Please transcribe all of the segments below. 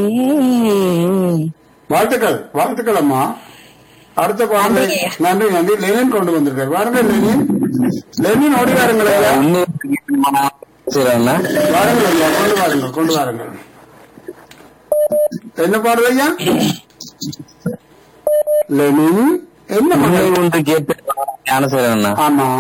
வாழ்த்துக்கள் வாழ்த்துக்கள் அம்மா அடுத்த பாடலை நன்றி நன்றி லெனின் கொண்டு வந்திருக்கார் வாருங்க லெனின் லெனின் ஓடி வாருங்கள் ஐயா உண்மை செய்யறாங்க வாருங்கள் ஐயா கொண்டு வாருங்கள் கொண்டு வாருங்கள் என்ன பாடல் ஐயா லெனின் என்ன உண்மை பாடல் ஒன்று கேட்டு ஞானசேரண்ணா ஆமா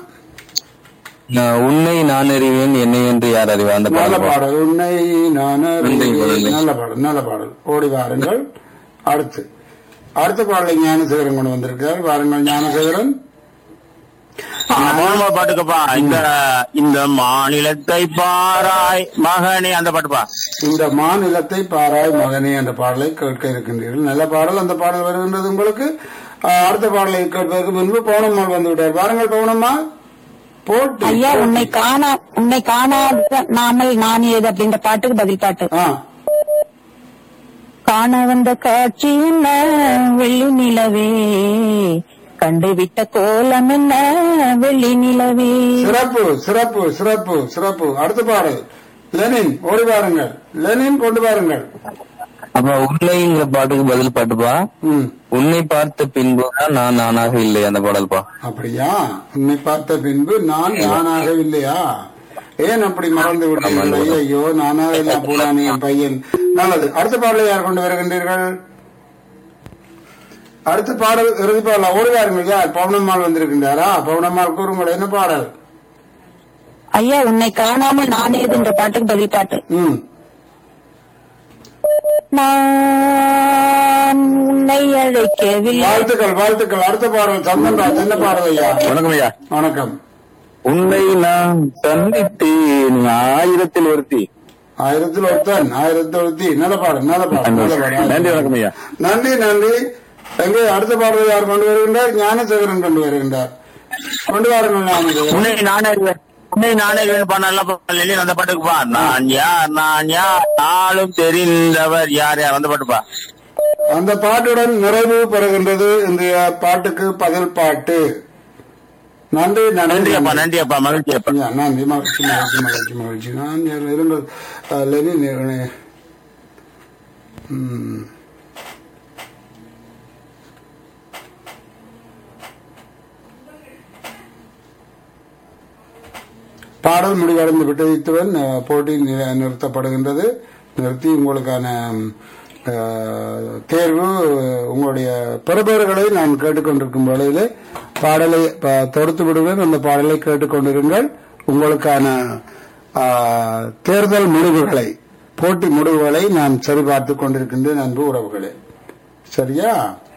உன்னை நான் அறிவேன் என்னை என்று யார் அறிவா அந்த நல்ல பாடல் பாடல் உன்னை நான் அறிவேன். நன்றி. நல்ல பாடல் நல்ல பாடல் ஓடி வாருங்கள் அடுத்து அடுத்த பாடலை ஞானசேகரன் கொண்டு வந்திருக்கார் வாருங்கள் ஞானசேகரன் மோகன்பால் பாட்டுக்குப்பா இந்த இந்த மாநிலத்தை பாராய் மகனே அந்த பாட்டுப்பா இந்த மாநிலத்தை பாராய் மகனே என்ற பாடலை கேட்க இருக்கின்றீர்கள் நல்ல பாடல் அந்த பாடல் வருகின்றது உங்களுக்கு ஆஹ், அடுத்த பாடலை கேட்பதற்கு முன்பு பவுனம்மாள் வந்து விட்டார் வாருங்கள் பவுனம்மா போட்டு ஐயா உன்னை காணா உன்னை காணாத நாமல் நான் ஏது அப்படின்ற பாட்டுக்கு பதில் பாட்டு ஆ காண வந்த காட்சி என்ன வெள்ளி நிலவே கண்டுவிட்ட கோலம் என்ன வெள்ளி நிலவே சிறப்பு சிறப்பு சிறப்பு சிறப்பு அடுத்த பாடல் லெனின் ஓடி வாருங்கள் லெனின் கொண்டு வாருங்கள் அப்ப உன்னைங்கிற பாட்டுக்கு பதில் பாட்டுப்பா ம் உன்னை பார்த்த பின்பு நான் நானாக இல்லை அந்த பாடல்பா அப்படியா உன்னை பார்த்த பின்பு நான் நானாக இல்லையா ஏன் அப்படி மறந்து விட்டீர்கள் ஐயோ நானாக இல்ல போனானே என் பையன் நல்லது அடுத்த பாடலை யார் கொண்டு வருகின்றீர்கள் அடுத்த பாடல் இறுதி பாடல ஓடி வாருங்கள் யார் பவுனம்மாள் வந்திருக்கின்றாரா பவுனம்மாள் கூறுங்கள் என்ன பாடல் ஐயா உன்னை காணாமல் நான் ஏதுன்ற பாட்டுக்கு பதில் பாட்டு ம் நான் உன்னை அழைக்கவில்லை வாழ்த்துக்கள் வாழ்த்துக்கள் அடுத்த பாடல் சந்தன்ராஜ் என்ன பாடல் ஐயா வணக்கம் ஐயா வணக்கம் உன்னை நான் சந்தித்தேன் ஆயிரத்தில் ஒருத்தி ஆயிரத்தில் ஒருத்தன் ஆயிரத்தில் ஒருத்தி நல்ல பாடல் நல்ல பாடல் நல்ல பாடல் நன்றி வணக்கம் ஐயா நன்றி நன்றி எங்கே அடுத்த பாடலை யார் கொண்டு வருகின்றார் ஞானசேகரன் கொண்டு வருகின்றார் கொண்டு வாருங்கள் ஞானசேகரன் உன்னை நான் அறிவேன் உன்னை நான் அறிவேன் பண்ணல லெனின் அந்த பாட்டுக்குப்பா நான் யார் நான் யார் நாளும் தெரிந்தவர் யார் யார் அந்த பாட்டுப்பா அந்த பாட்டுடன் நிறைவு பெறுகின்றது இந்த பாட்டுக்கு பதில் பாட்டு நன்றி நன்றி நன்றி அப்பா நன்றி அப்பா மகிழ்ச்சி அப்பா ஐயா, நன்றி மகிழ்ச்சி மகிழ்ச்சி மகிழ்ச்சி மகிழ்ச்சி நான் இருங்கள் அஹ், லெனின் இருங்களே. ம். பாடல் முடிவடைந்து விட்டது இத்துடன் அஹ், போட்டி நி- நிறுத்தப்படுகின்றது நிறுத்தி உங்களுக்கான அஹ், தேர்வு உங்களுடைய பெறுபேறுகளை நான் கேட்டுக்கொண்டிருக்கும் வேளையிலே பாடலை ப- தொடுத்து விடுவேன் அந்த பாடலை கேட்டுக்கொண்டிருங்கள் உங்களுக்கான அஹ், தேர்தல் முடிவுகளை போட்டி முடிவுகளை நான் சரிபார்த்துக் கொண்டிருக்கின்றேன் அன்பு உறவுகளே சரியா